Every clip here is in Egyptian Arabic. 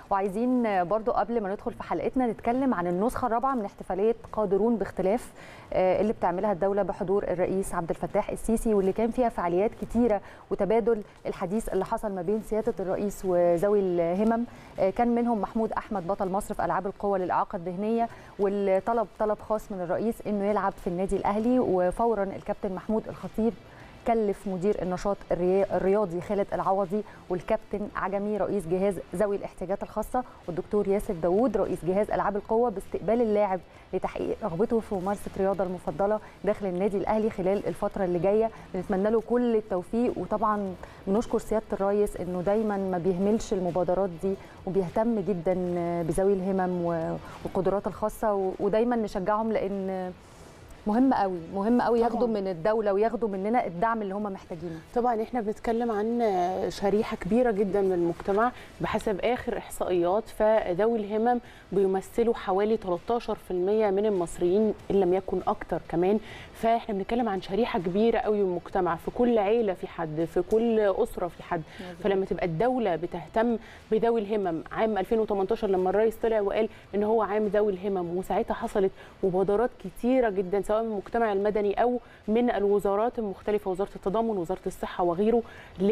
وعايزين برضو قبل ما ندخل في حلقتنا نتكلم عن النسخه الرابعه من احتفاليه قادرون باختلاف آه، اللي بتعملها الدوله بحضور الرئيس عبد الفتاح السيسي واللي كان فيها فعاليات كتيره وتبادل الحديث اللي حصل ما بين سياده الرئيس وذوي الهمم آه، كان منهم محمود احمد بطل مصر في العاب القوى للاعاقه الذهنيه واللي طلب طلب خاص من الرئيس انه يلعب في النادي الاهلي وفورا الكابتن محمود الخطيب كلف مدير النشاط الريا- الرياضي خالد العوضي والكابتن عجمي رئيس جهاز ذوي الاحتياجات الخاصه والدكتور ياسر داوود رئيس جهاز العاب القوه باستقبال اللاعب لتحقيق رغبته في ممارسه الرياضه المفضله داخل النادي الاهلي خلال الفتره اللي جايه بنتمنى له كل التوفيق وطبعا بنشكر سياده الرئيس انه دايما ما بيهملش المبادرات دي وبيهتم جدا بذوي الهمم و- والقدرات الخاصه و- ودايما نشجعهم لان مهم قوي مهم قوي ياخدوا طبعاً. من الدوله وياخدوا مننا الدعم اللي هم محتاجينه طبعا احنا بنتكلم عن شريحه كبيره جدا من المجتمع بحسب اخر احصائيات فذوي الهمم بيمثلوا حوالي 13% من المصريين ان لم يكن اكتر كمان فاحنا بنتكلم عن شريحه كبيره قوي من المجتمع في كل عيله في حد في كل اسره في حد فلما تبقى الدوله بتهتم بذوي الهمم عام 2018 لما الرئيس طلع وقال ان هو عام ذوي الهمم وساعتها حصلت مبادرات كتيره جدا سواء من المجتمع المدني او من الوزارات المختلفه وزاره التضامن وزاره الصحه وغيره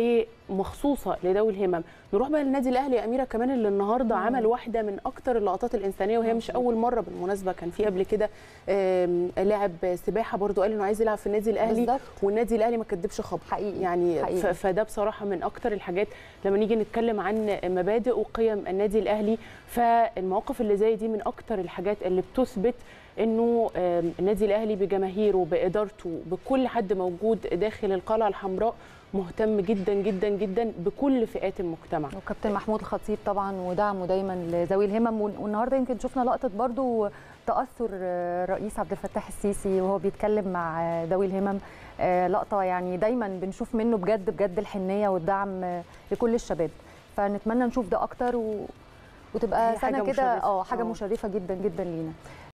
مخصوصه لذوي الهمم نروح بقى للنادي الاهلي يا اميره كمان اللي النهارده مم. عمل واحده من اكتر اللقطات الانسانيه وهي مش مظبوط. اول مره بالمناسبه كان في قبل كده آم، لاعب سباحه برضو قال انه عايز يلعب في النادي الاهلي بالظبط والنادي الاهلي ما كدبش خبر حقيقي يعني حقيقي. ف- فده بصراحه من اكتر الحاجات لما نيجي نتكلم عن مبادئ وقيم النادي الاهلي فالمواقف اللي زي دي من اكتر الحاجات اللي بتثبت انه آم، النادي الاهلي بجماهيره بادارته بكل حد موجود داخل القلعه الحمراء مهتم جدا جدا جدا بكل فئات المجتمع وكابتن محمود الخطيب طبعا ودعمه دايما لذوي الهمم وال- والنهارده يمكن شفنا لقطه برضو تاثر آه، الرئيس عبد الفتاح السيسي وهو بيتكلم مع آه، ذوي الهمم آه، لقطه يعني دايما بنشوف منه بجد بجد الحنيه والدعم آه، لكل الشباب فنتمنى نشوف ده اكتر و... وتبقى هي حاجة سنه كده مشرفة. اه حاجه آه. مشرفه جدا جدا لينا